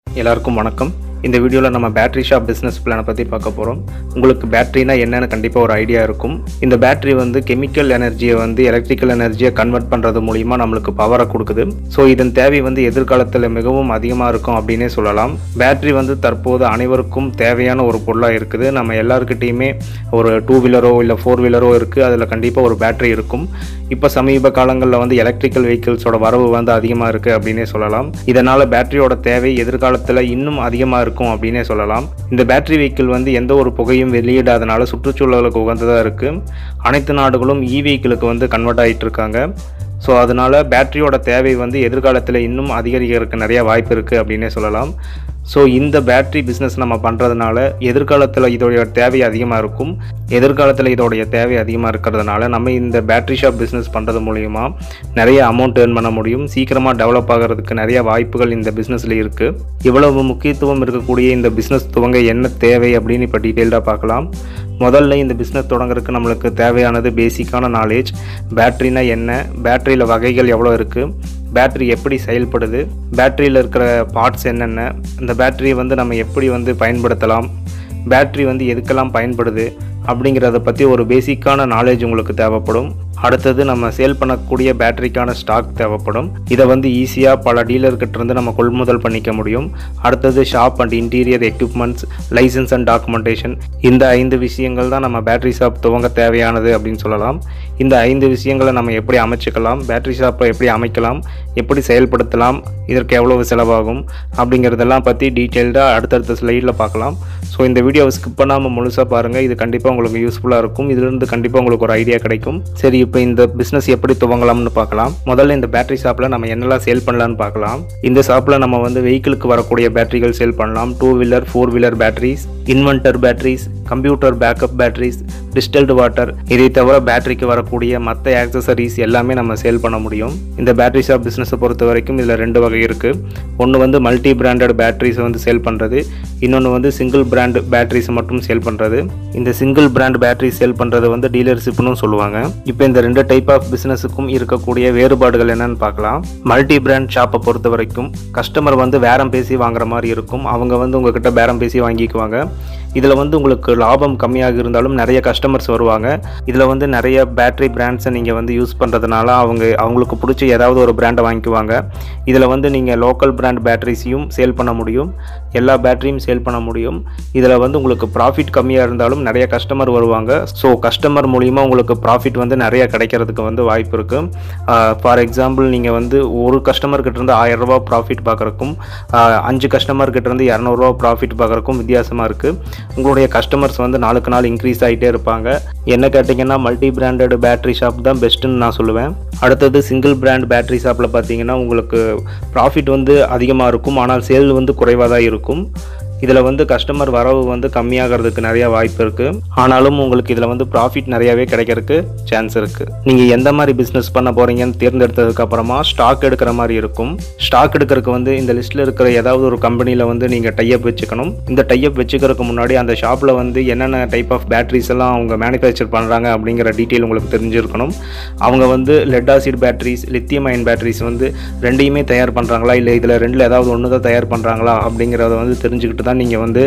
எல்லாருக்கும் வணக்கம் இந்த வீடியோவில் நம்ம பேட்டரி ஷாப் பிஸ்னஸ் பிளானை பற்றி பார்க்க போகிறோம் உங்களுக்கு பேட்டரினா என்னன்னு கண்டிப்பாக ஒரு ஐடியா இருக்கும் இந்த பேட்டரி வந்து கெமிக்கல் எனர்ஜியை வந்து எலக்ட்ரிக்கல் எனர்ஜியை கன்வெர்ட் பண்ணுறது மூலிமா நம்மளுக்கு பவரை கொடுக்குது ஸோ இதன் தேவை வந்து எதிர்காலத்தில் மிகவும் அதிகமாக இருக்கும் அப்படின்னே சொல்லலாம் பேட்டரி வந்து தற்போது அனைவருக்கும் தேவையான ஒரு பொருளாக இருக்குது நம்ம எல்லாருக்கிட்டேயுமே ஒரு டூ வீலரோ இல்லை ஃபோர் வீலரோ இருக்குது அதில் கண்டிப்பாக ஒரு பேட்டரி இருக்கும் இப்போ சமீப காலங்களில் வந்து எலக்ட்ரிக்கல் வெஹிக்கிள்ஸோட வரவு வந்து அதிகமாக இருக்குது அப்படின்னே சொல்லலாம் இதனால் பேட்டரியோட தேவை எதிர்காலத்தில் இன்னும் அதிகமாக இருக்கும் அப்படின்னே சொல்லலாம் இந்த பேட்டரி வெஹிக்கிள் வந்து எந்த ஒரு புகையும் வெளியிடாதனால சுற்றுச்சூழலுக்கு உகந்ததாக இருக்குது அனைத்து நாடுகளும் இ வெஹிக்கிளுக்கு வந்து கன்வெர்ட் ஆகிட்டு இருக்காங்க ஸோ அதனால் பேட்டரியோட தேவை வந்து எதிர்காலத்தில் இன்னும் அதிகரிக்கிறதுக்கு நிறைய வாய்ப்பு இருக்குது அப்படின்னே சொல்லலாம் ஸோ இந்த பேட்டரி பிஸ்னஸ் நம்ம பண்ணுறதுனால எதிர்காலத்தில் இதோடைய தேவை அதிகமாக இருக்கும் எதிர்காலத்தில் இதோடைய தேவை அதிகமாக இருக்கிறதுனால நம்ம இந்த பேட்டரி ஷாப் பிஸ்னஸ் பண்ணுறது மூலிமா நிறைய அமௌண்ட் ஏர்ன் பண்ண முடியும் சீக்கிரமாக டெவலப் ஆகிறதுக்கு நிறைய வாய்ப்புகள் இந்த பிஸ்னஸில் இருக்குது இவ்வளவு முக்கியத்துவம் இருக்கக்கூடிய இந்த பிஸ்னஸ் துவங்க என்ன தேவை அப்படின்னு இப்போ டீட்டெயில்டாக பார்க்கலாம் முதல்ல இந்த பிஸ்னஸ் தொடங்குறதுக்கு நம்மளுக்கு தேவையானது பேசிக்கான நாலேஜ் பேட்டரினா என்ன பேட்டரியில் வகைகள் எவ்வளோ இருக்குது பேட்டரி எப்படி செயல்படுது பேட்டரியில் இருக்கிற பார்ட்ஸ் என்னென்ன இந்த பேட்டரியை வந்து நம்ம எப்படி வந்து பயன்படுத்தலாம் பேட்டரி வந்து எதுக்கெல்லாம் பயன்படுது அப்படிங்கிறத பற்றி ஒரு பேசிக்கான நாலேஜ் உங்களுக்கு தேவைப்படும் அடுத்தது நம்ம சேல் பண்ணக்கூடிய பேட்டரிக்கான ஸ்டாக் தேவைப்படும் இதை வந்து ஈஸியாக பல டீலர்கிட்ட இருந்து நம்ம கொள்முதல் பண்ணிக்க முடியும் அடுத்தது shop and interior equipments licence and documentation இந்த ஐந்து விஷயங்கள் தான் நம்ம பேட்டரி ஷாப் துவங்க தேவையானது அப்படின்னு சொல்லலாம் இந்த ஐந்து விஷயங்களை நம்ம எப்படி அமைச்சுக்கலாம் பேட்டரி ஷாப்பை எப்படி அமைக்கலாம் எப்படி செயல்படுத்தலாம் இதற்கு எவ்வளவு செலவாகும் அப்படிங்கிறதெல்லாம் பற்றி டீட்டெயில்டாக அடுத்தடுத்த ஸ்லைடில் பார்க்கலாம் ஸோ இந்த வீடியோவை ஸ்கிப் பண்ணாமல் முழுசாக பாருங்கள் இது கண்டிப்பாக உங்களுக்கு யூஸ்ஃபுல்லாக இருக்கும் இதிலிருந்து கண்டிப்பாக உங்களுக்கு ஒரு ஐடியா கிடைக்கும் சரி இப்போ இந்த பிஸ்னஸ் எப்படி துவங்கலாம்னு பார்க்கலாம் முதல்ல இந்த பேட்டரி ஷாப்பில் நம்ம என்னெல்லாம் சேல் பண்ணலாம்னு பார்க்கலாம் இந்த ஷாப்பில் நம்ம வந்து வெஹிக்கிளுக்கு வரக்கூடிய பேட்டரிகள் சேல் பண்ணலாம் two wheeler four wheeler batteries inverter batteries computer backup batteries distilled water இதை தவிர பேட்டரிக்கு வரக்கூடிய மற்ற ஆக்சசரிஸ் எல்லாமே நம்ம சேல் பண்ண முடியும் இந்த பேட்டரி ஷாப் பிஸ்னஸை பொறுத்த வரைக்கும் இதில் ரெண்டு வகை இருக்குது ஒன்று வந்து மல்டி பிராண்டட் பேட்டரிஸை வந்து சேல் பண்ணுறது இன்னொன்று வந்து சிங்கிள் பிராண்ட் பேட்டரிஸ் மட்டும் சேல் பண்ணுறது இந்த சிங்கிள் பிராண்ட் பேட்டரி சேல் பண்ணுறது வந்து டீலர்ஷிப்னு சொல்லுவாங்க இப்போ இந்த ரெண்டு டைப் ஆஃப் பிஸ்னஸுக்கும் இருக்கக்கூடிய வேறுபாடுகள் என்னன்னு பார்க்கலாம் மல்டி பிராண்ட் ஷாப்பை பொறுத்த வரைக்கும் கஸ்டமர் வந்து பேரம் பேசி வாங்குற மாதிரி இருக்கும் அவங்க வந்து உங்ககிட்ட பேரம் பேசி வாங்கிக்குவாங்க இதில் வந்து உங்களுக்கு லாபம் கம்மியாக இருந்தாலும் நிறைய கஸ்டமர்ஸ் வருவாங்க இதில் வந்து நிறைய பேட்டரி பிராண்ட்ஸை நீங்கள் வந்து யூஸ் பண்ணுறதுனால அவங்க அவங்களுக்கு பிடிச்ச ஏதாவது ஒரு பிராண்டை வாங்கிக்குவாங்க இதில் வந்து நீங்கள் லோக்கல் பிராண்ட் பேட்டரிஸையும் சேல் பண்ண முடியும் எல்லா பேட்டரியும் சேல் பண்ண முடியும் இதில் வந்து உங்களுக்கு ப்ராஃபிட் கம்மியாக இருந்தாலும் நிறைய கஸ்டமர் வருவாங்க ஸோ கஸ்டமர் மூலிமா உங்களுக்கு ப்ராஃபிட் வந்து நிறைய கிடைக்கிறதுக்கு வந்து வாய்ப்பு இருக்குது ஃபார் எக்ஸாம்பிள் நீங்கள் வந்து ஒரு கஸ்டமர் கிட்ட இருந்து ஆயிரம் ரூபாய் ப்ராஃபிட் பார்க்குறக்கும் அஞ்சு கஸ்டமர் கிட்ட இருந்து இரநூறுவா ப்ராஃபிட் பார்க்குறக்கும் வித்தியாசமாக இருக்குது உங்களுடைய கஸ்டமர்ஸ் வந்து நாளுக்கு நாள் இன்க்ரீஸ் ஆகிட்டே இருப்பாங்க என்ன கேட்டிங்கன்னா மல்டி பிராண்டட் பேட்டரி ஷாப் தான் பெஸ்ட்டுன்னு நான் சொல்லுவேன் அடுத்தது சிங்கிள் பிராண்ட் பேட்டரி ஷாப்பில் பார்த்தீங்கன்னா உங்களுக்கு ப்ராஃபிட் வந்து அதிகமாக இருக்கும் ஆனால் சேல் வந்து குறைவாக தான் இருக்கும் இதில் வந்து கஸ்டமர் வரவு வந்து கம்மியாகிறதுக்கு நிறைய வாய்ப்பு இருக்குது ஆனாலும் உங்களுக்கு இதில் வந்து ப்ராஃபிட் நிறையாவே கிடைக்கிறதுக்கு சான்ஸ் இருக்குது நீங்கள் எந்த மாதிரி பிஸ்னஸ் பண்ண போகிறீங்கன்னு தேர்ந்தெடுத்ததுக்கு அப்புறமா ஸ்டாக் எடுக்கிற மாதிரி இருக்கும் ஸ்டாக் எடுக்கிறதுக்கு வந்து இந்த லிஸ்ட்டில் இருக்கிற ஏதாவது ஒரு கம்பெனியில் வந்து நீங்கள் டைப் வச்சுக்கணும் இந்த டைப் வச்சுக்கிறதுக்கு முன்னாடி அந்த ஷாப்பில் வந்து என்னென்ன டைப் ஆஃப் பேட்டரிஸ் எல்லாம் அவங்க மேனுஃபேக்சர் பண்ணுறாங்க அப்படிங்கிற டீட்டெயில் உங்களுக்கு தெரிஞ்சிருக்கணும் அவங்க வந்து lead acid batteries lithium ion batteries வந்து ரெண்டையுமே தயார் பண்ணுறாங்களா இல்லை இதில் ரெண்டில் ஏதாவது ஒன்று தான் தயார் பண்ணுறாங்களா அப்படிங்கிறத வந்து தெரிஞ்சுக்கிட்டு தான் நீங்கள் வந்து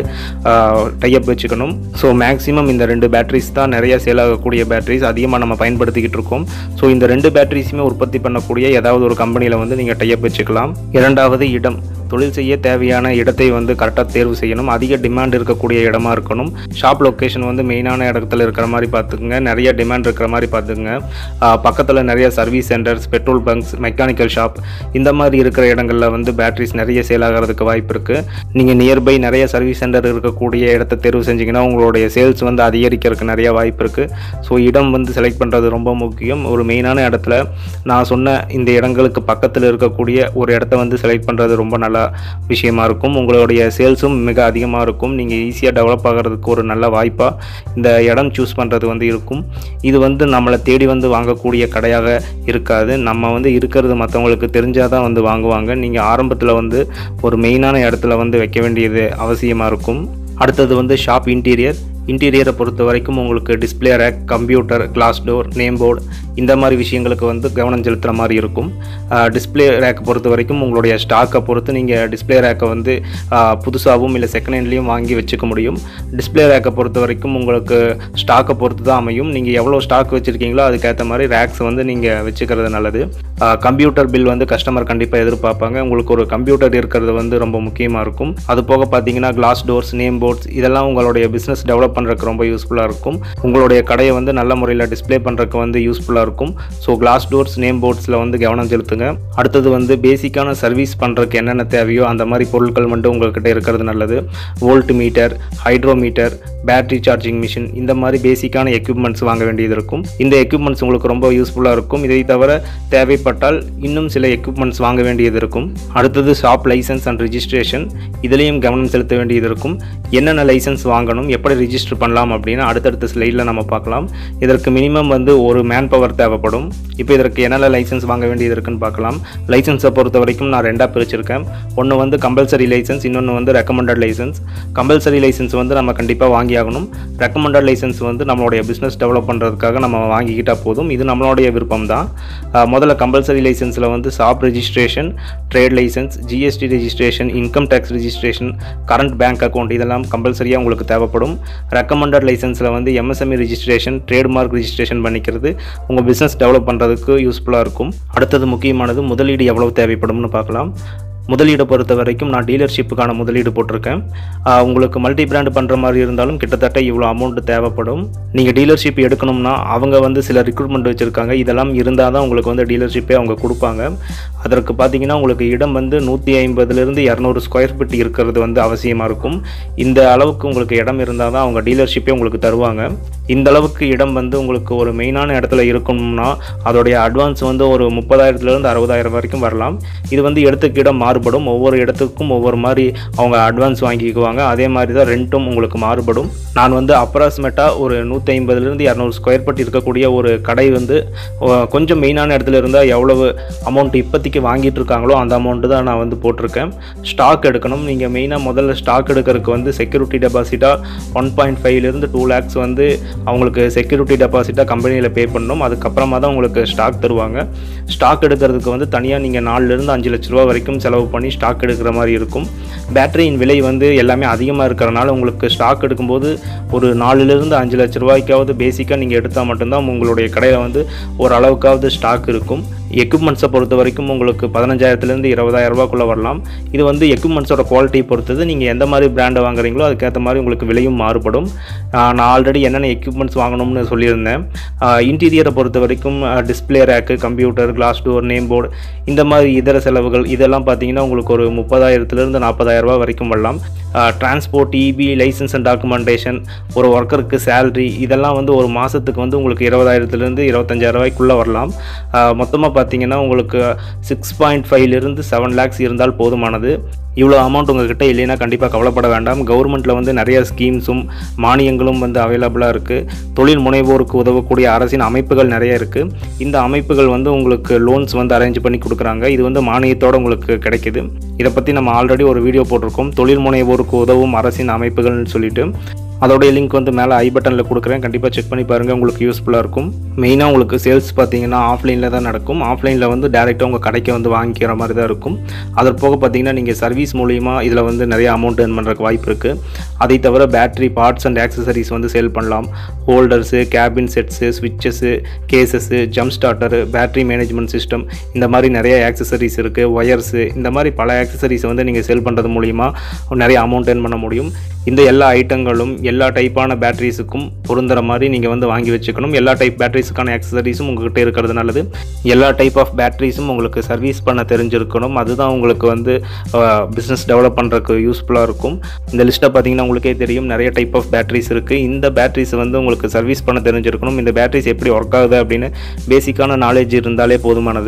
டைப் வச்சுக்கணும் ஸோ மேக்ஸிமம் இந்த ரெண்டு பேட்டரிஸ் தான் நிறைய சேல் ஆகக்கூடிய பேட்டரிஸ் அதிகமாக நம்ம பயன்படுத்திக்கிட்டு இருக்கோம் ஸோ இந்த ரெண்டு பேட்டரிஸுமே உற்பத்தி பண்ணக்கூடிய ஏதாவது ஒரு கம்பெனியில் வந்து நீங்கள் டைப் வச்சுக்கலாம் இரண்டாவது இடம் தொழில் செய்ய தேவையான இடத்தை வந்து கரெக்டாக தேர்வு செய்யணும் அதிக டிமாண்ட் இருக்கக்கூடிய இடமா இருக்கணும் ஷாப் லொக்கேஷன் வந்து மெயினான இடத்துல இருக்கிற மாதிரி பார்த்துக்குங்க நிறைய டிமாண்ட் இருக்கிற மாதிரி பார்த்துக்குங்க பக்கத்தில் நிறைய service centres petrol bunks mechanical shop இந்த மாதிரி இருக்கிற இடங்களில் வந்து பேட்டரிஸ் நிறைய சேல் ஆகிறதுக்கு வாய்ப்பு இருக்குது நீங்கள் நியர்பை நிறைய சர்வீஸ் சென்டர் இருக்கக்கூடிய இடத்த தேர்வு செஞ்சீங்கன்னா உங்களுடைய சேல்ஸ் வந்து அதிகரிக்கிறதுக்கு நிறைய வாய்ப்பு இருக்குது ஸோ இடம் வந்து செலக்ட் பண்ணுறது ரொம்ப முக்கியம் ஒரு மெயினான இடத்துல நான் சொன்ன இந்த இடங்களுக்கு பக்கத்தில் இருக்கக்கூடிய ஒரு இடத்த வந்து செலக்ட் பண்ணுறது ரொம்ப நல்ல விஷயமா இருக்கும் உங்களுடைய சேல்ஸும் மிக அதிகமாக இருக்கும் நீங்கள் ஈஸியாக டெவலப் ஆகிறதுக்கு ஒரு நல்ல வாய்ப்பாக இந்த இடம் சூஸ் பண்ணுறது வந்து இருக்கும் இது வந்து நம்மளை தேடி வந்து வாங்கக்கூடிய கடையாக இருக்காது நம்ம வந்து இருக்கிறது மற்றவங்களுக்கு தெரிஞ்சால் தான் வந்து வாங்குவாங்க நீங்கள் ஆரம்பத்தில் வந்து ஒரு மெயினான இடத்துல வந்து வைக்க வேண்டியது அவசியமாக இருக்கும் அடுத்தது வந்து ஷாப் இன்டீரியர் இன்டீரியரை பொறுத்த வரைக்கும் உங்களுக்கு display rack computer glass door name board இந்த மாதிரி விஷயங்களுக்கு வந்து கவனம் செலுத்துகிற மாதிரி இருக்கும் டிஸ்பிளே ரேக்கை பொறுத்த வரைக்கும் உங்களுடைய ஸ்டாக்கை பொறுத்து நீங்கள் டிஸ்பிளே ரேக்கை வந்து புதுசாகவும் இல்லை செகண்ட் ஹேண்ட்லேயும் வாங்கி வச்சுக்க முடியும் டிஸ்பிளே ரேக்கை பொறுத்த வரைக்கும் உங்களுக்கு ஸ்டாக்கை பொறுத்து தான் அமையும் நீங்கள் எவ்வளோ ஸ்டாக் வச்சுருக்கீங்களோ அதுக்கேற்ற மாதிரி ரேக்ஸ் வந்து நீங்கள் வச்சுக்கிறது நல்லது கம்ப்யூட்டர் பில் வந்து கஸ்டமர் கண்டிப்பாக எதிர்பார்ப்பாங்க உங்களுக்கு ஒரு கம்ப்யூட்டர் இருக்கிறது வந்து ரொம்ப முக்கியமாக இருக்கும் அது போக பார்த்தீங்கன்னா கிளாஸ் டோர்ஸ் நேம் போர்ட்ஸ் இதெல்லாம் உங்களுடைய பிஸ்னஸ் டெவலப் பண்ணுறதுக்கு ரொம்ப யூஸ்ஃபுல்லாக இருக்கும் உங்களுடைய கடையை வந்து நல்ல முறையில் டிஸ்ப்ளே பண்ணுறதுக்கு வந்து யூஸ்ஃபுல்லாக இருக்கும் ஸோ கிளாஸ் டோர்ஸ் நேம் போர்ட்ஸில் வந்து கவனம் செலுத்துங்க அடுத்தது வந்து பேசிக்கான சர்வீஸ் பண்ணுறதுக்கு என்னென்ன தேவையோ அந்த மாதிரி பொருட்கள் மட்டும் உங்கள்கிட்ட இருக்கிறது நல்லது volt meter hydrometer battery charging machine இந்த மாதிரி பேசிக்கான எக்யூப்மெண்ட்ஸ் வாங்க வேண்டியது இருக்கும் இந்த எக்யூப்மெண்ட்ஸ் உங்களுக்கு ரொம்ப யூஸ்ஃபுல்லாக இருக்கும் இதை தவிர தேவைப்பட்டால் இன்னும் சில எக்யூப்மெண்ட்ஸ் வாங்க வேண்டியது இருக்கும் அடுத்தது ஷாப் லைசன்ஸ் அண்ட் ரிஜிஸ்ட்ரேஷன் இதுலேயும் கவனம் செலுத்த வேண்டியது இருக்கும் என்னென்ன லைசன்ஸ் வாங்கணும் எப்படி ரிஜிஸ்டர் பண்ணலாம் அப்படின்னு அடுத்தடுத்த ஸ்லைடில் நம்ம பார்க்கலாம் இதற்கு மினிமம் வந்து ஒரு மேன் பவர் தேவைப்படும் இப்போ இதற்கு என்னென்ன லைசன்ஸ் வாங்க வேண்டியது இருக்குன்னு பார்க்கலாம் லைசன்ஸை பொறுத்த வரைக்கும் நான் ரெண்டாக பிரிச்சிருக்கேன் ஒன்று வந்து கம்பல்சரி லைசன்ஸ் இன்னொன்று வந்து ரெக்கமெண்டட் லைசன்ஸ் கம்பல்சரி லைசன்ஸ் வந்து நம்ம கண்டிப்பாக வாங்கி ஆகணும் ரெக்கமெண்டட் லைசன்ஸ் வந்து நம்மளுடைய பிஸ்னஸ் டெவலப் பண்ணுறதுக்காக நம்ம வாங்கிக்கிட்டால் போதும் இது நம்மளுடைய விருப்பம் தான் முதல்ல கம்பல்சரி லைசன்ஸில் வந்து shop registration trade licence GST registration income tax registration current bank account இதெல்லாம் கம்பல்சரியாக உங்களுக்கு தேவைப்படும் ரெக்கமெண்டட் லைசன்ஸில் வந்து எம்எஸ்எம்இ ரெஜிஸ்ட்ரேஷன் ட்ரேட்மார்க் ரெஜிஸ்ட்ரேஷன் பண்ணிக்கிறது உங்கள் பிஸ்னஸ் டெவலப் பண்ணுறதுக்கு யூஸ்ஃபுல்லாக இருக்கும் அடுத்தது முக்கியமானது முதலீடு எவ்வளவு தேவைப்படும்னு பார்க்கலாம் முதலீடை பொறுத்த வரைக்கும் நான் டீலர்ஷிப்புக்கான முதலீடு போட்டிருக்கேன் ஆஹ் உங்களுக்கு மல்டி பிராண்ட் பண்ணுற மாதிரி இருந்தாலும் கிட்டத்தட்ட இவ்வளோ அமௌண்ட் தேவைப்படும் நீங்கள் டீலர்ஷிப் எடுக்கணும்னா அவங்க வந்து சில ரிக்ரூட்மெண்ட் வச்சுருக்காங்க இதெல்லாம் இருந்தால் தான் உங்களுக்கு வந்து டீலர்ஷிப்பே அவங்க கொடுப்பாங்க அதற்கு பார்த்தீங்கன்னா உங்களுக்கு இடம் வந்து நூற்றி ஐம்பதுலேருந்து இரநூறு ஸ்கொயர் ஃபீட் இருக்கிறது வந்து அவசியமாக இருக்கும் இந்த அளவுக்கு உங்களுக்கு இடம் இருந்தால் தான் அவங்க டீலர்ஷிப்பே உங்களுக்கு தருவாங்க இந்த அளவுக்கு இடம் வந்து உங்களுக்கு ஒரு மெயினான இடத்துல இருக்கணும்னா அதோடைய அட்வான்ஸ் வந்து ஒரு முப்பதாயிரத்துலேருந்து அறுபதாயிரம் வரைக்கும் வரலாம் இது வந்து இடத்துக்கு இடம் மாறுபடும் ஒவ்வொரு இடத்துக்கும் ஒவ்வொரு மாதிரி அவங்க அட்வான்ஸ் வாங்கிக்குவாங்க அதே மாதிரி தான் ரெண்ட்டும் உங்களுக்கு மாறுபடும் நான் வந்து அப்ராக்சிமேட்டாக ஒரு நூற்றி ஐம்பதுலேருந்து இரநூறு ஸ்கொயர் ஃபீட் இருக்கக்கூடிய ஒரு கடை வந்து அஹ், கொஞ்சம் மெயினான இடத்துல இருந்தால் எவ்வளவு அமௌண்ட் இப்போதைக்கு வாங்கிட்டு இருக்காங்களோ அந்த அமௌண்ட்டு தான் நான் வந்து போட்டிருக்கேன் ஸ்டாக் எடுக்கணும் நீங்கள் மெயினாக முதல்ல ஸ்டாக் எடுக்கிறதுக்கு வந்து செக்யூரிட்டி டெபாசிட்டாக ஒன் பாயிண்ட் ஃபைவ்லேருந்து டூ லேக்ஸ் வந்து அவங்களுக்கு செக்யூரிட்டி டெபாசிட்டாக கம்பெனியில் பே பண்ணணும் அதுக்கப்புறமா தான் உங்களுக்கு ஸ்டாக் தருவாங்க ஸ்டாக் எடுக்கிறதுக்கு வந்து தனியாக நீங்கள் நாலுலேருந்து அஞ்சு லட்ச ரூபா வரைக்கும் செலவு பண்ணி ஸ்டாக் எடுக்கிற மாதிரி இருக்கும் பேட்டரியின் விலை வந்து எல்லாமே அதிகமாக இருக்கிறனால உங்களுக்கு ஸ்டாக் எடுக்கும்போது ஒரு நாலுலேருந்து அஞ்சு லட்ச ரூபாய்க்காவது பேசிக்காக நீங்கள் எடுத்தால் மட்டும்தான் உங்களுடைய கடையில் வந்து ஓரளவுக்காவது ஸ்டாக் இருக்கும் எக்யூப்மெண்ட்ஸை பொறுத்த வரைக்கும் உங்களுக்கு பதினஞ்சாயிரத்துலேருந்து இருபதாயிரம் ரூபாய்க்குள்ளே வரலாம் இது வந்து எக்யூப்மெண்ட்ஸோட குவாலிட்டியை பொறுத்தது நீங்கள் எந்த மாதிரி பிராண்டை வாங்குறீங்களோ அதுக்கேற்ற மாதிரி உங்களுக்கு விலையும் மாறுபடும் ஆஹ் நான் ஆல்ரெடி என்னென்ன எக்யூப்மெண்ட்ஸ் வாங்கணும்னு சொல்லியிருந்தேன் இன்டீரியரை பொறுத்த வரைக்கும் display rack computer glass door name board இந்த மாதிரி இதர செலவுகள் இதெல்லாம் பார்த்தீங்கன்னா உங்களுக்கு ஒரு முப்பதாயிரத்துலேருந்து நாற்பதாயிரம் ரூபாய் வரைக்கும் வரலாம் transport EB licence and documentation ஒரு ஒர்க்கருக்கு சேலரி இதெல்லாம் வந்து ஒரு மாதத்துக்கு வந்து உங்களுக்கு இருபதாயிரத்துலேருந்து இருபத்தஞ்சாயிரம் ரூபாய்க்குள்ளே வரலாம் மொத்தமாக பார்த்தீங்கன்னா உங்களுக்கு சிக்ஸ் பாயிண்ட் ஃபைவ்லேருந்து செவன் லேக்ஸ் இருந்தால் போதுமானது இவ்வளோ அமௌண்ட் உங்ககிட்ட இல்லைன்னா கண்டிப்பாக கவலைப்பட வேண்டாம் கவர்மெண்ட்டில் வந்து நிறைய ஸ்கீம்ஸும் மானியங்களும் வந்து அவைலபிளாக இருக்குது தொழில் முனைவோருக்கு உதவக்கூடிய அரசின் அமைப்புகள் நிறைய இருக்குது இந்த அமைப்புகள் வந்து உங்களுக்கு லோன்ஸ் வந்து அரேஞ்ச் பண்ணி கொடுக்குறாங்க இது வந்து மானியத்தோடு உங்களுக்கு கிடைக்குது இதை பற்றி நம்ம ஆல்ரெடி ஒரு வீடியோ போட்டிருக்கோம் தொழில் முனைவோருக்கு உதவும் அரசின் அமைப்புகள்னு சொல்லிட்டு அதோடைய லிங்க் வந்து மேலே ஐ பட்டனில் கொடுக்குறேன் கண்டிப்பாக செக் பண்ணி பாருங்கள் உங்களுக்கு யூஸ்ஃபுல்லாக இருக்கும் மெயினாக உங்களுக்கு சேல்ஸ் பார்த்தீங்கன்னா ஆஃப்லைனில் தான் நடக்கும் ஆஃப்லைனில் வந்து டேரெக்டாக உங்கள் கடைக்கு வந்து வாங்கிக்கிற மாதிரி தான் இருக்கும் அது போக பார்த்தீங்கன்னா நீங்கள் சர்வீஸ் மூலிமா இதில் வந்து நிறைய அமௌண்ட் earn பண்ணுறதுக்கு வாய்ப்பு இருக்குது அதை தவிர பேட்டரி பார்ட்ஸ் அண்ட் ஆக்சசரிஸ் வந்து சேல் பண்ணலாம் ஹோல்டர்ஸு கேபின் செட்ஸு ஸ்விட்சஸ்ஸு cases jump starter battery management system இந்த மாதிரி நிறைய ஆக்சசரிஸ் இருக்குது ஒயர்ஸு இந்த மாதிரி பல ஆக்சசரிஸ் வந்து நீங்கள் சேல் பண்ணுறது மூலிமா நிறைய அமௌண்ட் earn பண்ண முடியும் இந்த எல்லா ஐட்டங்களும் எல்லா டைப்பான பேட்டரிஸுக்கும் பொருந்துற மாதிரி நீங்கள் வந்து வாங்கி வச்சுக்கணும் எல்லா டைப் பேட்டரிஸுக்கான ஆக்சசரிஸும் உங்ககிட்ட இருக்கிறது நல்லது எல்லா டைப் ஆஃப் பேட்டரிஸும் உங்களுக்கு சர்வீஸ் பண்ண தெரிஞ்சிருக்கணும் அதுதான் உங்களுக்கு வந்து பிஸ்னஸ் டெவலப் பண்ணுறதுக்கு யூஸ்ஃபுல்லாக இருக்கும் இந்த லிஸ்ட்டை பார்த்தீங்கன்னா உங்களுக்கே தெரியும் நிறைய டைப் ஆஃப் பேட்டரிஸ் இருக்குது இந்த பேட்டரிஸ் வந்து உங்களுக்கு சர்வீஸ் பண்ண தெரிஞ்சிருக்கணும் இந்த பேட்டரிஸ் எப்படி ஒர்க் ஆகுது அப்படின்னு பேசிக்கான நாலேஜ் இருந்தாலே போதுமானது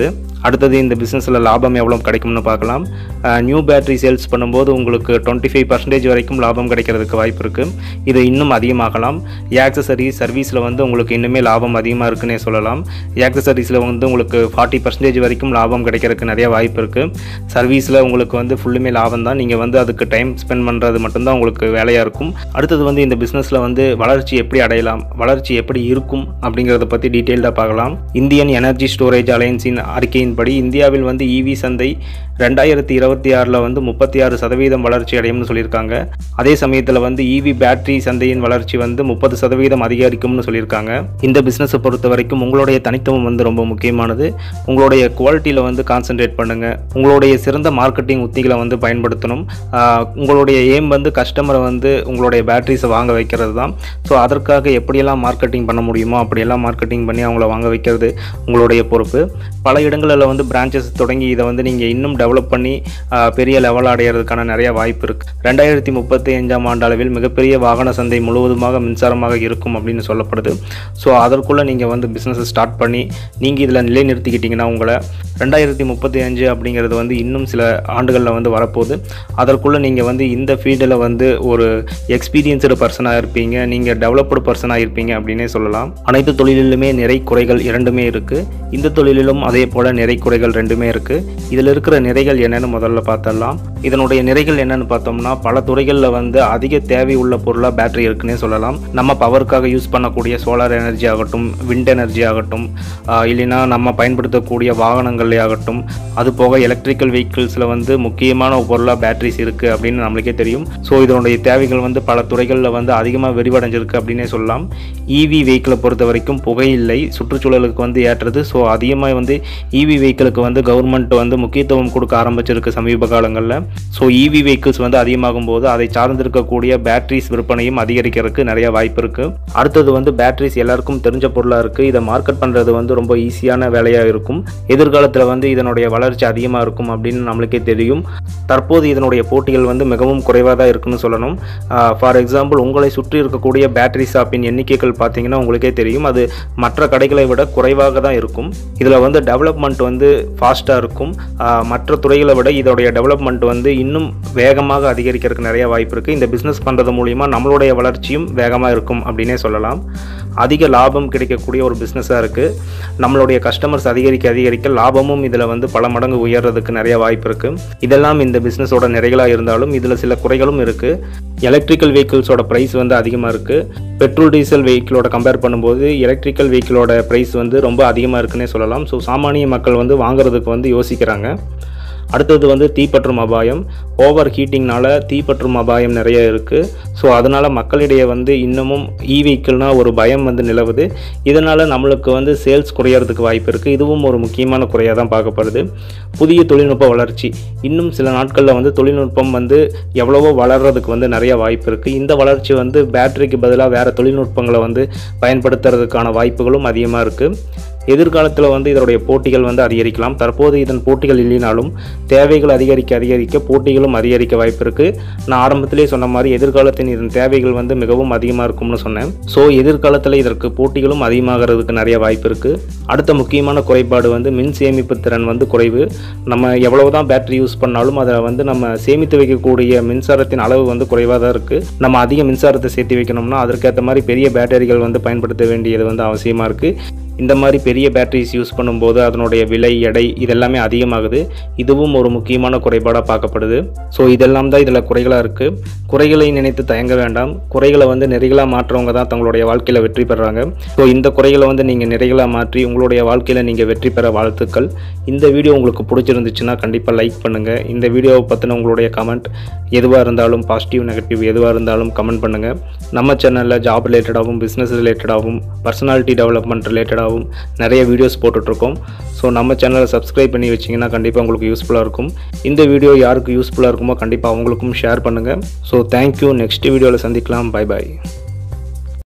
அடுத்தது இந்த பிஸ்னஸில் லாபம் எவ்வளோ கிடைக்கும்னு பார்க்கலாம் நியூ பேட்டரி சேல்ஸ் பண்ணும்போது உங்களுக்கு டுவெண்ட்டி ஃபைவ் பர்சன்டேஜ் வரைக்கும் லாபம் கிடைக்கிறதுக்கு வாய்ப்பு இருக்குது இது இன்னும் அதிகமாகலாம் ஆக்சசரி சர்வீஸில் வந்து உங்களுக்கு இன்னுமே லாபம் அதிகமாக இருக்குன்னே சொல்லலாம் ஆக்சசரிஸில் வந்து உங்களுக்கு ஃபார்ட்டி பர்சன்டேஜ் வரைக்கும் லாபம் கிடைக்கிறதுக்கு நிறைய வாய்ப்பு இருக்குது சர்வீஸில் உங்களுக்கு வந்து ஃபுல்லுமே லாபம் தான் நீங்கள் வந்து அதுக்கு டைம் ஸ்பெண்ட் பண்ணுறது மட்டும்தான் உங்களுக்கு வேலையாக இருக்கும் அடுத்தது வந்து இந்த பிஸ்னஸில் வந்து வளர்ச்சி எப்படி அடையலாம் வளர்ச்சி எப்படி இருக்கும் அப்படிங்கிறத பற்றி டீட்டெயில்டாக பார்க்கலாம் இந்தியன் எனர்ஜி ஸ்டோரேஜ் அலையன்ஸின் அறிக்கையின்படி இந்தியாவில் வந்து இவி சந்தை ரெண்டாயிரத்தி இருபத்தி ஆறில் வந்து முப்பத்தி ஆறு சதவீதம் வளர்ச்சி அடையும்னு சொல்லியிருக்காங்க அதே சமயத்தில் வந்து இவி பேட்டரி சந்தையின் வளர்ச்சி வந்து முப்பது சதவீதம் அதிகரிக்கும்னு சொல்லியிருக்காங்க இந்த பிஸ்னஸை பொறுத்த வரைக்கும் உங்களுடைய தனித்துவம் வந்து ரொம்ப முக்கியமானது உங்களுடைய குவாலிட்டியில் வந்து கான்சென்ட்ரேட் பண்ணுங்கள் உங்களுடைய சிறந்த மார்க்கெட்டிங் உத்திகளை வந்து பயன்படுத்தணும் ஆஹ் உங்களுடைய எய்ம் வந்து கஸ்டமரை வந்து உங்களுடைய பேட்டரிஸை வாங்க வைக்கிறது தான் ஸோ அதற்காக எப்படியெல்லாம் மார்க்கெட்டிங் பண்ண முடியுமோ அப்படியெல்லாம் மார்க்கெட்டிங் பண்ணி அவங்கள வாங்க வைக்கிறது உங்களுடைய பொறுப்பு பல இடங்களில் வந்து பிரான்ச்சஸ் தொடங்கி இதை வந்து நீங்கள் இன்னும் டெவலப் பண்ணி ஆஹ் பெரிய லெவல் அடையிறதுக்கான நிறைய வாய்ப்பு இருக்குது ரெண்டாயிரத்தி முப்பத்தி அஞ்சாம் ஆண்டு அளவில் மிகப்பெரிய வாகன சந்தை முழுவதுமாக மின்சாரமாக இருக்கும் அப்படின்னு சொல்லப்படுது ஸோ அதற்குள்ளே நீங்கள் வந்து பிஸ்னஸை ஸ்டார்ட் பண்ணி நீங்கள் இதில் நிலைநிறுத்திக்கிட்டிங்கன்னா உங்களை ரெண்டாயிரத்தி முப்பத்தி அஞ்சு அப்படிங்கிறது வந்து இன்னும் சில ஆண்டுகளில் வந்து வரப்போகுது அதற்குள்ளே நீங்கள் வந்து இந்த ஃபீல்டில் வந்து ஒரு எக்ஸ்பீரியன்ஸ்டு பர்சனாக இருப்பீங்க நீங்கள் டெவலப்டு பர்சனாக இருப்பீங்க அப்படின்னே சொல்லலாம் அனைத்து தொழிலிலுமே நிறை குறைகள் இரண்டுமே இருக்குது இந்த தொழிலிலும் அதே போல் நிறை குறைகள் ரெண்டுமே இருக்குது இதில் இருக்கிற நிறைகள் என்னென்னு முதல்ல பார்த்துடலாம் இதனுடைய நிறைகள் என்னென்னு பார்த்தோம்னா பல துறைகளில் வந்து அதிக தேவை உள்ள பொருளாக பேட்டரி இருக்குன்னே சொல்லலாம் நம்ம பவருக்காக யூஸ் பண்ணக்கூடிய சோலார் எனர்ஜி ஆகட்டும் விண்ட் எனர்ஜி ஆகட்டும் ஆஹ் இல்லைன்னா நம்ம பயன்படுத்தக்கூடிய வாகனங்களே ஆகட்டும் அது போக எலக்ட்ரிக்கல் வெஹிக்கிள்ஸில் வந்து முக்கியமான பொருளாக பேட்டரிஸ் இருக்குது அப்படின்னு நம்மளுக்கே தெரியும் ஸோ இதனுடைய தேவைகள் வந்து பல துறைகளில் வந்து அதிகமாக விரிவடைஞ்சிருக்கு அப்படின்னே சொல்லலாம் இவி வெஹிக்கிளை பொறுத்த வரைக்கும் புகை இல்லை சுற்றுச்சூழலுக்கு வந்து ஏற்றது ஸோ அதிகமாக வந்து இவி வெஹிக்கிளுக்கு வந்து கவர்மெண்ட் வந்து முக்கியத்துவம் கொடுக்க ஆரம்பிச்சிருக்கு சமீப காலங்களில் ஸோ இவி வெஹிக்கிள்ஸ் வந்து அதிகமாகும் போது அதை சார்ந்திருக்கக்கூடிய பேட்டரிஸ் விற்பனையும் அதிகரிக்கிறதுக்கு நிறைய வாய்ப்பு இருக்குது அடுத்தது வந்து பேட்டரிஸ் எல்லாருக்கும் தெரிஞ்ச பொருளாக இருக்குது இதை மார்க்கெட் பண்ணுறது வந்து ரொம்ப ஈஸியான வேலையாக இருக்கும் எதிர்காலத்தில் வந்து இதனுடைய வளர்ச்சி அதிகமாக இருக்கும் அப்படின்னு நம்மளுக்கே தெரியும் தற்போது இதனுடைய போட்டிகள் வந்து மிகவும் குறைவாக தான் இருக்குன்னு சொல்லணும் ஃபார் எக்ஸாம்பிள் உங்களை சுற்றி இருக்கக்கூடிய பேட்டரி ஷாப்பின் எண்ணிக்கைகள் பார்த்தீங்கன்னா உங்களுக்கே தெரியும் அது மற்ற கடைகளை விட குறைவாக தான் இருக்கும் இதில் வந்து டெவலப்மெண்ட் வந்து ஃபாஸ்ட்டாக இருக்கும் ஆஹ் மற்ற துறைகளை விட இதோடைய டெவலப்மெண்ட் வந்து இன்னும் வேகமாக அதிகரிக்கிறதுக்கு நிறைய வாய்ப்பு இருக்குது இந்த பிஸ்னஸ் பண்ணுறது மூலிமா நம்மளுடைய வளர்ச்சியும் வேகமாக இருக்கும் அப்படின்னே சொல்லலாம் அதிக லாபம் கிடைக்கக்கூடிய ஒரு பிஸ்னஸாக இருக்குது நம்மளுடைய கஸ்டமர்ஸ் அதிகரிக்க அதிகரிக்க லாபமும் இதில் வந்து பல மடங்கு உயர்றதுக்கு நிறைய வாய்ப்பு இருக்குது இதெல்லாம் இந்த பிஸ்னஸோட நிறைகளாக இருந்தாலும் இதில் சில குறைகளும் இருக்குது எலக்ட்ரிக்கல் வெஹிக்கிள்ஸோட ப்ரைஸ் வந்து அதிகமாக இருக்குது பெட்ரோல் டீசல் வெஹிக்கிளோட கம்பேர் பண்ணும்போது எலக்ட்ரிக்கல் வெஹிக்கிளோட ப்ரைஸ் வந்து ரொம்ப அதிகமாக இருக்குன்னே சொல்லலாம் ஸோ சாமானிய மக்கள் வந்து வாங்குறதுக்கு வந்து யோசிக்கிறாங்க அடுத்தது வந்து தீப்பற்றும் அபாயம் ஓவர் ஹீட்டிங்னால தீப்பற்றும் அபாயம் நிறைய இருக்குது ஸோ அதனால் மக்களிடையே வந்து இன்னமும் இ வெஹிக்கிள்னால் ஒரு பயம் வந்து நிலவுது இதனால் நம்மளுக்கு வந்து சேல்ஸ் குறையறதுக்கு வாய்ப்பு இருக்குது இதுவும் ஒரு முக்கியமான குறையாக தான் பார்க்கப்படுது புதிய தொழில்நுட்ப வளர்ச்சி இன்னும் சில நாட்களில் வந்து தொழில்நுட்பம் வந்து எவ்வளவோ வளர்கிறதுக்கு வந்து நிறைய வாய்ப்பு இருக்குது இந்த வளர்ச்சி வந்து பேட்டரிக்கு பதிலாக வேறு தொழில்நுட்பங்களை வந்து பயன்படுத்துறதுக்கான வாய்ப்புகளும் அதிகமாக இருக்குது எதிர்காலத்தில் வந்து இதனுடைய போட்டிகள் வந்து அதிகரிக்கலாம் தற்போது இதன் போட்டிகள் இல்லைனாலும் தேவைகள் அதிகரிக்க அதிகரிக்க போட்டிகளும் அதிகரிக்க வாய்ப்பு இருக்குது நான் ஆரம்பத்திலே சொன்ன மாதிரி எதிர்காலத்தின் இதன் தேவைகள் வந்து மிகவும் அதிகமாக இருக்கும்னு சொன்னேன் ஸோ எதிர்காலத்தில் இதற்கு போட்டிகளும் அதிகமாகிறதுக்கு நிறைய வாய்ப்பு இருக்குது அடுத்த முக்கியமான குறைபாடு வந்து மின் சேமிப்பு திறன் வந்து குறைவு நம்ம எவ்வளவு தான் பேட்டரி யூஸ் பண்ணாலும் அதை வந்து நம்ம சேமித்து வைக்கக்கூடிய மின்சாரத்தின் அளவு வந்து குறைவாக தான் இருக்குது நம்ம அதிக மின்சாரத்தை சேர்த்து வைக்கணும்னா அதற்கேற்ற மாதிரி பெரிய பேட்டரிகள் வந்து பயன்படுத்த வேண்டியது வந்து அவசியமாக இருக்குது இந்த மாதிரி பெரிய பேட்டரிஸ் யூஸ் பண்ணும்போது அதனுடைய விலை எடை இதெல்லாமே அதிகமாகுது இதுவும் ஒரு முக்கியமான குறைபாடாக பார்க்கப்படுது ஸோ இதெல்லாம் தான் இதில் குறைகளாக இருக்குது குறைகளை நினைத்து தயங்க வேண்டாம் குறைகளை வந்து நிறைகளாக மாற்றவங்க தான் தங்களுடைய வாழ்க்கையில் வெற்றி பெறாங்க ஸோ இந்த குறைகளை வந்து நீங்கள் நிறைகளாக மாற்றி உங்களுடைய வாழ்க்கையில் நீங்கள் வெற்றி பெற வாழ்த்துக்கள் இந்த வீடியோ உங்களுக்கு பிடிச்சிருந்துச்சுன்னா கண்டிப்பாக லைக் பண்ணுங்கள் இந்த வீடியோவை பற்றின உங்களுடைய கமெண்ட் எதுவாக இருந்தாலும் பாசிட்டிவ் நெகட்டிவ் எதுவாக இருந்தாலும் கமெண்ட் பண்ணுங்கள் நம்ம சேனலில் ஜாப் ரிலேட்டடாகவும் பிஸ்னஸ் ரிலேட்டடாகவும் பர்சனாலிட்டி டெவலப்மெண்ட் ரிலேட்டடாகவும் நிறைய வீடியோஸ் போட்டுட்ருக்கோம் ஸோ நம்ம சேனலை சப்ஸ்கிரைப் பண்ணி வச்சிங்கன்னா கண்டிப்பாக உங்களுக்கு யூஸ்ஃபுல்லாக இருக்கும் இந்த வீடியோ யாருக்கு யூஸ்ஃபுல்லாக இருக்குமோ கண்டிப்பாக அவங்களுக்கும் ஷேர் பண்ணுங்கள் ஸோ தேங்க்யூ நெக்ஸ்ட் வீடியோவில் சந்திக்கலாம் பை பாய்